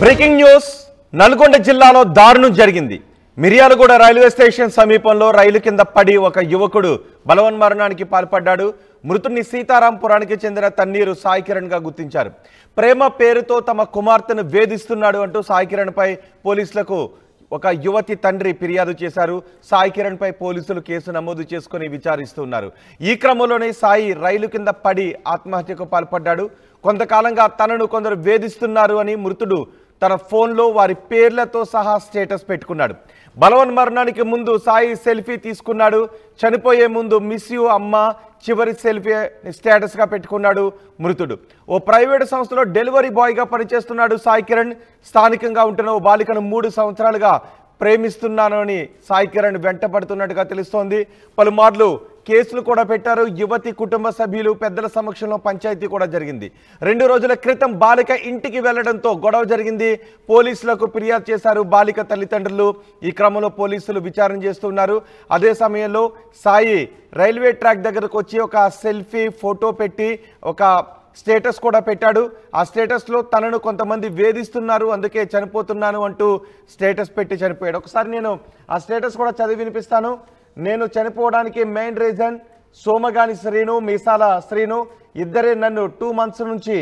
Breaking news Nalgonda జిల్లాలో దారుణం జరిగింది మిర్యాలగూడ రైల్వే స్టేషన్ సమీపంలో రైలు కింద పడి ఒక యువకుడు బలవన్మరణానికి పాల్పడ్డాడు మృతుడిని సీతారాంపురానికి చెందిన తన్నీరు సాయి కిరణ్ గా గుర్తించారు ప్రేమ పేరుతో తమ కుమార్తెను వేధిస్తున్నాడు అంటూ సాయి కిరణ్ పై పోలీసులకు ఒక యువతి తండ్రి ఫిర్యాదు చేశారు సాయి కిరణ్ పై పోలీసులు కేసు నమోదు చేసుకుని విచారిస్తున్నారు ఈ క్రమంలోనే సాయి రైలు కింద పడి ఆత్మహత్యకు పాల్పడ్డాడు కొంతకాలంగా తనను కొందరు వేధిస్తున్నారు అని మృతుడు తన ఫోన్లో వారి పేర్లతో సహా స్టేటస్ పెట్టుకున్నాడు బలవన్ మరణానికి ముందు సాయి సెల్ఫీ తీసుకున్నాడు చనిపోయే ముందు మిస్ యూ అమ్మ చివరి సెల్ఫీ స్టేటస్గా పెట్టుకున్నాడు మృతుడు ఓ ప్రైవేటు సంస్థలో డెలివరీ బాయ్గా పనిచేస్తున్నాడు సాయి కిరణ్ స్థానికంగా ఉంటున్న ఓ బాలికను మూడు సంవత్సరాలుగా ప్రేమిస్తున్నాను అని సాయి కిరణ్ వెంటపడుతున్నట్టుగా తెలుస్తోంది పలుమార్లు కేసులు కూడా పెట్టారు యువతి కుటుంబ సభ్యులు పెద్దల సమక్షంలో పంచాయతీ కూడా జరిగింది రెండు రోజుల క్రితం బాలిక ఇంటికి వెళ్లడంతో గొడవ జరిగింది పోలీసులకు ఫిర్యాదు చేశారు బాలిక తల్లిదండ్రులు ఈ క్రమంలో పోలీసులు విచారణ చేస్తున్నారు అదే సమయంలో సాయి రైల్వే ట్రాక్ దగ్గరకు వచ్చి ఒక సెల్ఫీ ఫోటో పెట్టి ఒక స్టేటస్ కూడా పెట్టాడు ఆ స్టేటస్లో తనను కొంతమంది వేధిస్తున్నారు అందుకే చనిపోతున్నాను అంటూ స్టేటస్ పెట్టి చనిపోయాడు ఒకసారి నేను ఆ స్టేటస్ కూడా చదివి వినిపిస్తాను నేను చనిపోవడానికి మెయిన్ రీజన్ సోమగాని శ్రీను మీసాల శ్రీను ఇద్దరే నన్ను టూ మంత్స్ నుంచి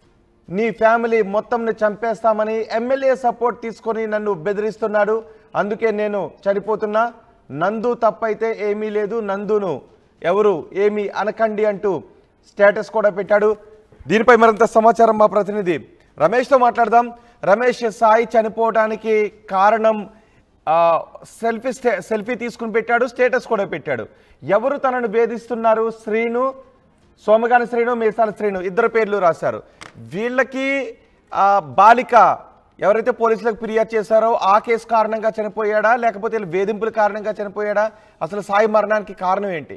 నీ ఫ్యామిలీ మొత్తంని చంపేస్తామని ఎమ్మెల్యే సపోర్ట్ తీసుకొని నన్ను బెదిరిస్తున్నాడు అందుకే నేను చనిపోతున్నా నందు తప్పైతే ఏమీ లేదు నందును ఎవరు ఏమీ అనకండి అంటూ స్టేటస్ కూడా పెట్టాడు దీనిపై మరింత సమాచారం మా ప్రతినిధి రమేష్తో మాట్లాడదాం రమేష్ సాయి చనిపోవడానికి కారణం ఆ, సెల్ఫీ స్టే సెల్ఫీ తీసుకుని పెట్టాడు స్టేటస్ కూడా పెట్టాడు ఎవరు తనను వేధిస్తున్నారు శ్రీను సోమగాని శ్రీను మీసాల శ్రీను ఇద్దరు పేర్లు రాశారు వీళ్ళకి ఆ బాలిక ఎవరైతే పోలీసులకు ఫిర్యాదు చేశారో ఆ కేసు కారణంగా చనిపోయాడా లేకపోతే వీళ్ళ వేధింపుల కారణంగా చనిపోయాడా అసలు సాయి మరణానికి కారణం ఏంటి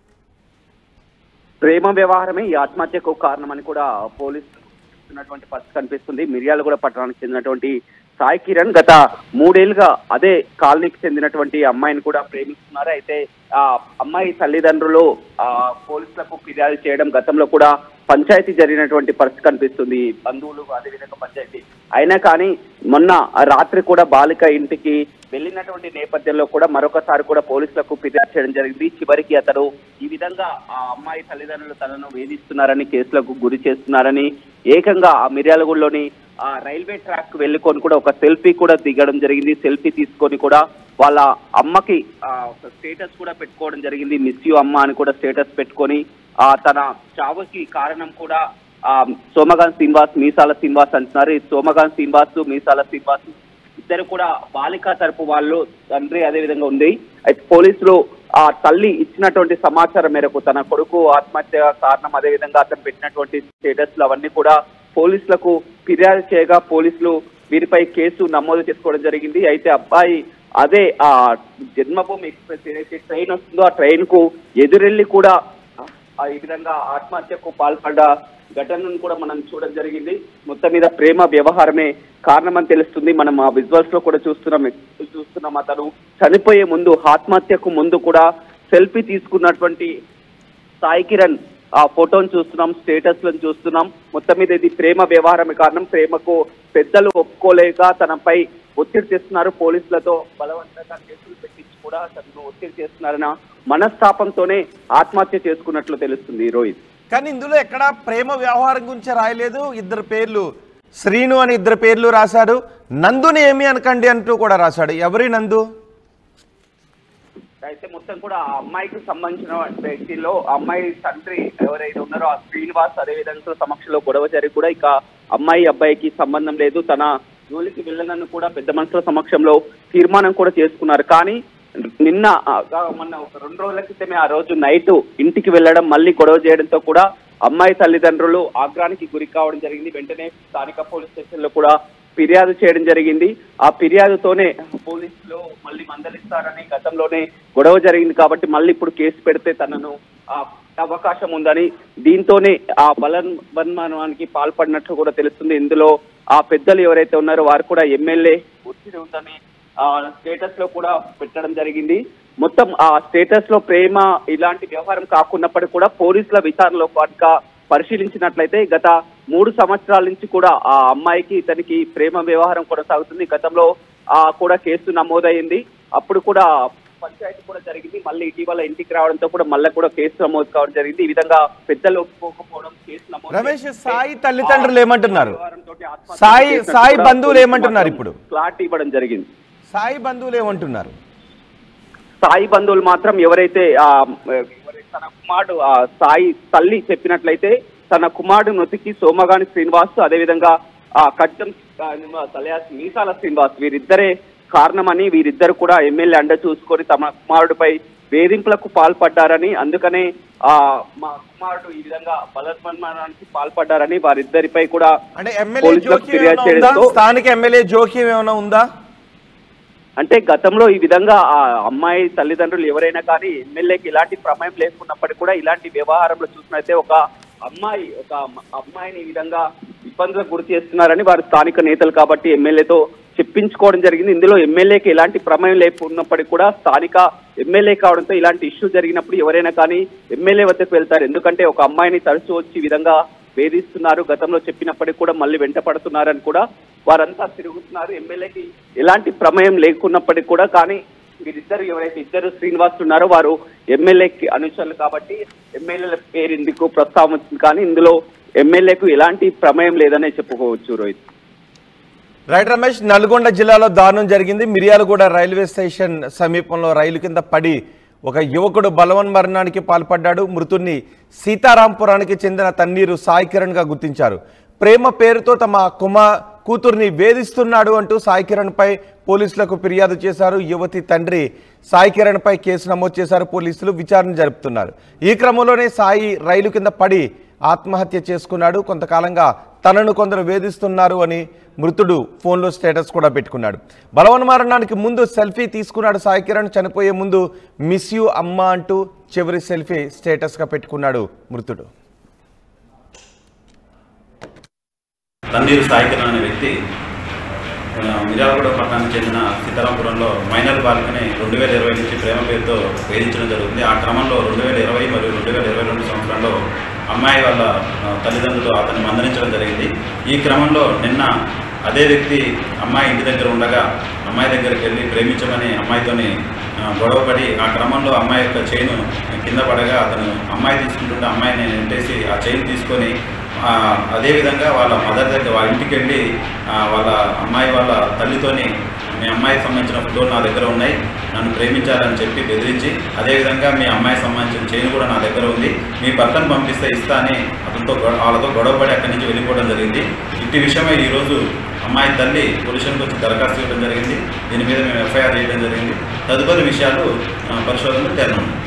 ప్రేమ వ్యవహారమే ఈ ఆత్మహత్యకు కారణమని కూడా పోలీసులు చెప్తున్నటువంటి పరిస్థితి కనిపిస్తుంది మిర్యాలగూడ పట్టణానికి చెందినటువంటి సాయి కిరణ్ గత మూడేళ్లుగా అదే కాలనీకి చెందినటువంటి అమ్మాయిని కూడా ప్రేమిస్తున్నారు అయితే ఆ అమ్మాయి తల్లిదండ్రులు ఆ పోలీసులకు ఫిర్యాదు చేయడం గతంలో కూడా పంచాయతీ జరిగినటువంటి పరిస్థితి కనిపిస్తుంది బంధువులు అదేవిధంగా పంచాయతీ అయినా కానీ మొన్న రాత్రి కూడా బాలిక ఇంటికి వెళ్ళినటువంటి నేపథ్యంలో కూడా మరొకసారి కూడా పోలీసులకు ఫిర్యాదు చేయడం జరిగింది చివరికి అతడు ఈ విధంగా ఆ అమ్మాయి తల్లిదండ్రులు తనను వేధిస్తున్నారని కేసులకు గురి చేస్తున్నారని ఏకంగా ఆ మిర్యాలగూడలోని ఆ రైల్వే ట్రాక్ వెళ్ళుకొని కూడా ఒక సెల్ఫీ కూడా దిగడం జరిగింది సెల్ఫీ తీసుకొని కూడా వాళ్ళ అమ్మకి ఆ, ఒక స్టేటస్ కూడా పెట్టుకోవడం జరిగింది మిస్ యూ అమ్మ అని కూడా స్టేటస్ పెట్టుకొని ఆ తన చావుకి కారణం కూడా ఆ సోమగాన్ శ్రీనివాస్ మీసాల శ్రీనివాస్ అంటున్నారు ఈ సోమగాన్ శ్రీనివాస్ మీసాల శ్రీనివాస్ ఇద్దరు కూడా బాలిక తరపు వాళ్ళు తండ్రి అదే విధంగా ఉంది అయితే పోలీసులు ఆ తల్లి ఇచ్చినటువంటి సమాచారం మేరకు తన కొడుకు ఆత్మహత్య కారణం అదే విధంగా అతను పెట్టినటువంటి స్టేటస్లు అవన్నీ కూడా పోలీసులకు ఫిర్యాదు చేయగా పోలీసులు వీరిపై కేసు నమోదు చేసుకోవడం జరిగింది అయితే అబ్బాయి అదే ఆ జన్మభూమి ఎక్స్ప్రెస్ ఏదైతే ట్రైన్ వస్తుందో ఆ ట్రైన్ కు ఎదురెళ్లి కూడా ఆ ఈ విధంగా ఆత్మహత్యకు పాల్పడ్డ ఘటనను కూడా మనం చూడడం జరిగింది మొత్తం మీద ప్రేమ వ్యవహారమే కారణమని తెలుస్తుంది మనం ఆ విజువల్స్ లో కూడా చూస్తున్నాం చూస్తున్నాం అతను చనిపోయే ముందు ఆత్మహత్యకు ముందు కూడా సెల్ఫీ తీసుకున్నటువంటి సాయి కిరణ్ ఆ ఫోటోను చూస్తున్నాం స్టేటస్ లను చూస్తున్నాం మొత్తం మీద ఇది ప్రేమ వ్యవహారమే కారణం ప్రేమకు పెద్దలు ఒప్పుకోలేక తనపై ఒత్తిడి చేస్తున్నారు పోలీసులతో బలవంతంగా కేసులు పెట్టించి కూడా తనను ఒత్తిడి చేస్తున్నారన్న మనస్తాపంతోనే ఆత్మహత్య చేసుకున్నట్లు తెలుస్తుంది రోహిత్ కానీ ఇందులో ఎక్కడ ప్రేమ వ్యవహారం గురించి రాయలేదు ఇద్దరు పేర్లు శ్రీను అని ఇద్దరు పేర్లు రాశాడు నందుని ఏమి అనకండి అంటూ కూడా రాశాడు ఎవరి నందు అయితే మొత్తం కూడా ఆ అమ్మాయికి సంబంధించిన వ్యక్తిలో ఆ అమ్మాయి తండ్రి ఎవరైతే ఉన్నారో ఆ శ్రీనివాస్ అదే విధంగా సమక్షంలో గొడవ జరిగి కూడా ఇక అమ్మాయి అబ్బాయికి సంబంధం లేదు తన జోలికి వెళ్ళనని కూడా పెద్ద మనుషుల సమక్షంలో తీర్మానం కూడా చేసుకున్నారు కానీ నిన్న ఆ, మొన్న ఒక రెండు రోజుల క్రితమే ఆ రోజు నైట్ ఇంటికి వెళ్ళడం మళ్ళీ గొడవ చేయడంతో కూడా అమ్మాయి తల్లిదండ్రులు ఆగ్రానికి గురి కావడం జరిగింది వెంటనే స్థానిక పోలీస్ స్టేషన్ లో కూడా ఫిర్యాదు చేయడం జరిగింది ఆ ఫిర్యాదుతోనే పోలీసులు మళ్ళీ మందలిస్తారని గతంలోనే గొడవ జరిగింది కాబట్టి మళ్ళీ ఇప్పుడు కేసు పెడితే తనను ఆ అవకాశం ఉందని దీంతోనే ఆ బలవన్మరణానికి పాల్పడినట్లు కూడా తెలుస్తుంది ఇందులో ఆ పెద్దలు ఎవరైతే ఉన్నారో వారు కూడా ఎమ్మెల్యే ఒత్తిడి ఉందని ఆ స్టేటస్ లో కూడా పెట్టడం జరిగింది మొత్తం ఆ స్టేటస్ లో ప్రేమ ఇలాంటి వ్యవహారం కాకున్నప్పటికీ కూడా పోలీసుల విచారణలో పాటుగా పరిశీలించినట్లయితే గత మూడు సంవత్సరాల నుంచి కూడా ఆ అమ్మాయికి ఇతనికి ప్రేమ వ్యవహారం కొనసాగుతుంది గతంలో ఆ కూడా కేసు నమోదైంది అప్పుడు కూడా పంచాయతీ కూడా జరిగింది మళ్ళీ ఇటీవల ఇంటికి రావడంతో కూడా మళ్ళీ కూడా కేసు నమోదు కావడం జరిగింది ఈ విధంగా పెద్దలు ఒప్పుకోకపోవడం కేసు నమోదు రమేష్ సాయి తల్లిదండ్రులు ఏమంటున్నారు వ్యవహారంతోటి ఆత్మహత్య సాయి- చేసినట్టు సాయి కూడా బంధువులు పోలీసులు ఏమంటున్నారు మాత్రం ఇప్పుడు? క్లారిటీ ఇవ్వడం జరిగింది సాయి బంధువులు ఏమంటున్నారు సాయి బంధువులు మాత్రం ఎవరైతే ఆ ఎవరైతే తన కుమారుడు ఆ సాయి తల్లి చెప్పినట్లయితే తన కుమారుడు నొతికి సోమగాని శ్రీనివాస్ అదేవిధంగా ఆ కట్టం ఆ, తలయాస్ మీసాల శ్రీనివాస్ వీరిద్దరే కారణమని వీరిద్దరు కూడా ఎమ్మెల్యే అండ చూసుకొని తమ కుమారుడిపై వేధింపులకు పాల్పడ్డారని అందుకనే ఆ మా కుమారుడు ఈ విధంగా బలవన్మరణానికి పాల్పడ్డారని వారిద్దరిపై కూడా అంటే ఎమ్మెల్యే పోలీసులకు జోక్యం ఫిర్యాదు ఏమైనా ఉందా చేయడంతో స్థానిక ఎమ్మెల్యే జోక్యం ఏమైనా ఉందా అంటే గతంలో ఈ విధంగా ఆ అమ్మాయి తల్లిదండ్రులు ఎవరైనా కానీ ఎమ్మెల్యేకి ఇలాంటి ప్రమేయం లేకున్నప్పటికీ కూడా ఇలాంటి వ్యవహారంలో చూసినట్లయితే ఒక అమ్మాయి ఒక అమ్మ- అమ్మాయిని ఈ విధంగా ఇబ్బందులకు గురి చేస్తున్నారని వారు స్థానిక నేతలు కాబట్టి ఎమ్మెల్యేతో చెప్పించుకోవడం జరిగింది ఇందులో ఎమ్మెల్యేకి ఎలాంటి ప్రమేయం లేకున్నప్పటికీ కూడా స్థానిక ఎమ్మెల్యే కావడంతో ఇలాంటి ఇష్యూ జరిగినప్పుడు ఎవరైనా కానీ ఎమ్మెల్యే వద్దకు వెళ్తారు ఎందుకంటే ఒక అమ్మాయిని తరచూ వచ్చి ఈ విధంగా వేధిస్తున్నారు గతంలో చెప్పినప్పటికీ కూడా మళ్ళీ వెంట పడుతున్నారని కూడా వారంతా తిరుగుతున్నారు ఎమ్మెల్యేకి ఎలాంటి ప్రమేయం లేకున్నప్పటికీ కూడా కానీ వీరిద్దరు ఎవరైతే ఇద్దరు శ్రీనివాస్ ఉన్నారో వారు ఎమ్మెల్యేకి అనుచరులు కాబట్టి ఎమ్మెల్యేల పేరు ఎందుకు ప్రస్తావన వచ్చింది కానీ ఇందులో ఎమ్మెల్యేకు ఎలాంటి ప్రమేయం లేదనే చెప్పుకోవచ్చు రోహిత్ రైట్ రమేష్ నల్గొండ జిల్లాలో దారుణం జరిగింది మిర్యాలగూడ రైల్వే స్టేషన్ సమీపంలో రైలు కింద పడి ఒక యువకుడు బలవన్ మరణానికి పాల్పడ్డాడు మృతుడిని సీతారాంపురానికి చెందిన తన్నీరు సాయి కిరణ్ గా గుర్తించారు ప్రేమ పేరుతో తమ కుమా కూతుర్ని వేధిస్తున్నాడు అంటూ సాయి కిరణ్ పై పోలీసులకు ఫిర్యాదు చేశారు యువతి తండ్రి సాయి కిరణ్ పై కేసు నమోదు చేశారు పోలీసులు విచారణ జరుపుతున్నారు ఈ క్రమంలోనే సాయి రైలు కింద పడి ఆత్మహత్య చేసుకున్నాడు కొంతకాలంగా తనను కొందరు వేధిస్తున్నారు అని మృతుడు ఫోన్లో స్టేటస్ కూడా పెట్టుకున్నాడు బలవన్ మరణానికి ముందు సెల్ఫీ తీసుకున్నాడు సాయి కిరణ్ చనిపోయే ముందు మిస్ యూ అమ్మ అంటూ చివరి సెల్ఫీ స్టేటస్గా పెట్టుకున్నాడు మృతుడు తన్నీరు సాయికిరణ్ అనే వ్యక్తి ఆ, మిర్యాలగూడ పట్టణానికి చెందిన సీతారాంపురంలో మైనర్ బాలికని రెండు వేల ఇరవై నుంచి ప్రేమ పేరుతో వేధించడం జరుగుతుంది ఆ క్రమంలో రెండు వేల ఇరవై మరియు రెండు వేల ఇరవై రెండు సంవత్సరంలో అమ్మాయి వాళ్ళ ఆ, తల్లిదండ్రులు అతన్ని మందలించడం జరిగింది ఈ క్రమంలో నిన్న అదే వ్యక్తి అమ్మాయి ఇంటి దగ్గర ఉండగా అమ్మాయి దగ్గరికి వెళ్ళి ప్రేమించమని అమ్మాయితోని ఆ, గొడవపడి ఆ క్రమంలో అమ్మాయి యొక్క చైన్ కింద పడగా అతను అమ్మాయి తీసుకుంటుంటే అమ్మాయిని నెట్టేసి ఆ చైన్ తీసుకొని ఆ, అదేవిధంగా వాళ్ళ మదర్ దగ్గర వాళ్ళ ఇంటికి వెళ్ళి ఆ, వాళ్ళ అమ్మాయి వాళ్ళ తల్లితోని మీ అమ్మాయికి సంబంధించిన ఫోటోలు నా దగ్గర ఉన్నాయి నన్ను ప్రేమించాలని చెప్పి బెదిరించి అదేవిధంగా మీ అమ్మాయికి సంబంధించిన చైన్ కూడా నా దగ్గర ఉంది మీ భర్తను పంపిస్తే ఇస్తా అని అతనితో గొ- వాళ్ళతో గొడవపడి అక్కడి నుంచి వెళ్ళిపోవడం జరిగింది ఇట్టి విషయమై ఈరోజు అమ్మాయి తల్లి పోలీసులకు వచ్చి దరఖాస్తు ఇవ్వడం జరిగింది దీని మీద మేము ఎఫ్ఐఆర్ చేయడం జరిగింది తదుపరి విషయాలు ఆ, పరిశోధనలు తేలనున్నాయి